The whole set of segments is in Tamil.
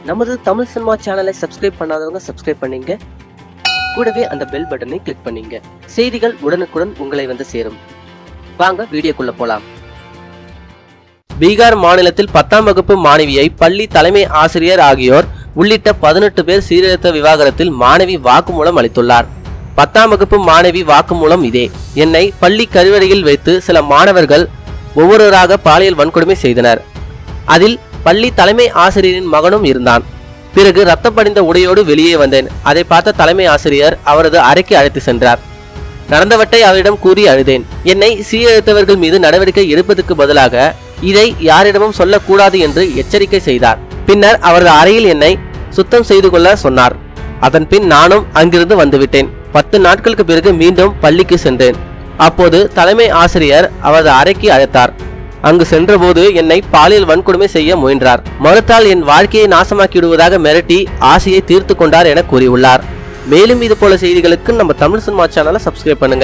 நமது தமிழ் சினிமா சேனலை சப்ஸ்கிரைப் பண்ணாதவங்க சப்ஸ்கிரைப் பண்ணீங்க கூடவே அந்த பெல் பட்டனை கிளிக் பண்ணீங்க செய்திகள் உடனுக்குடன் உங்களை வந்து சேரும் வாங்க வீடியோக்குள்ள போலாம் பீகார் மாநிலத்தில் பத்தாம் வகுப்பு மாணவியை பள்ளி தலைமை ஆசிரியர் ஆகியோர் உள்ளிட்ட பதினெட்டு பேர் சீரழித்த விவாகரத்தில் மாணவி வாக்குமூலம் அளித்துள்ளார் பத்தாம் வகுப்பு மாணவி வாக்குமூலம் இதே என்னை பள்ளி கருவறையில் வைத்து சில மாணவர்கள் ஒவ்வொருவராக பாலியல் வன்கொடுமை செய்தனர் அதில் பள்ளி தலைமை ஆசிரியரின் மகனும் இருந்தான் பிறகு ரத்தம் படிந்த உடையோடு வெளியே வந்தேன் அதை பார்த்த தலைமை ஆசிரியர் அவரது அறைக்கு அழைத்து சென்றார் நடந்தவற்றை அவரிடம் கூறி அழுதேன் என்னை சீரழித்தவர்கள் மீது நடவடிக்கை எடுப்பதற்கு பதிலாக இதை யாரிடமும் சொல்லக்கூடாது என்று எச்சரிக்கை செய்தார் பின்னர் அவரது அறையில் என்னை சுத்தம் செய்து கொள்ள சொன்னார் அதன் பின் நானும் அங்கிருந்து வந்துவிட்டேன் பத்து நாட்களுக்கு பிறகு மீண்டும் பள்ளிக்கு சென்றேன் அப்போது தலைமை ஆசிரியர் அவரது அறைக்கு அழைத்தார் அங்கு சென்றபோது என்னை பாலியல் வன்கொடுமை செய்ய முயன்றார் மறுத்தால் என் வாழ்க்கையை நாசமாக்கி விடுவதாக மிரட்டி ஆசையை தீர்த்து கொண்டார் என கூறியுள்ளார் மேலும் இது போல செய்திகளுக்கு நம்ம தமிழ் சினிமா சேனலை சப்ஸ்கிரைப் பண்ணுங்க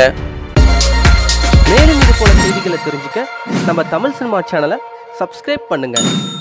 மேலும் இது போல செய்திகளை தெரிஞ்சுக்க நம்ம தமிழ் சினிமா சேனலை சப்ஸ்கிரைப் பண்ணுங்க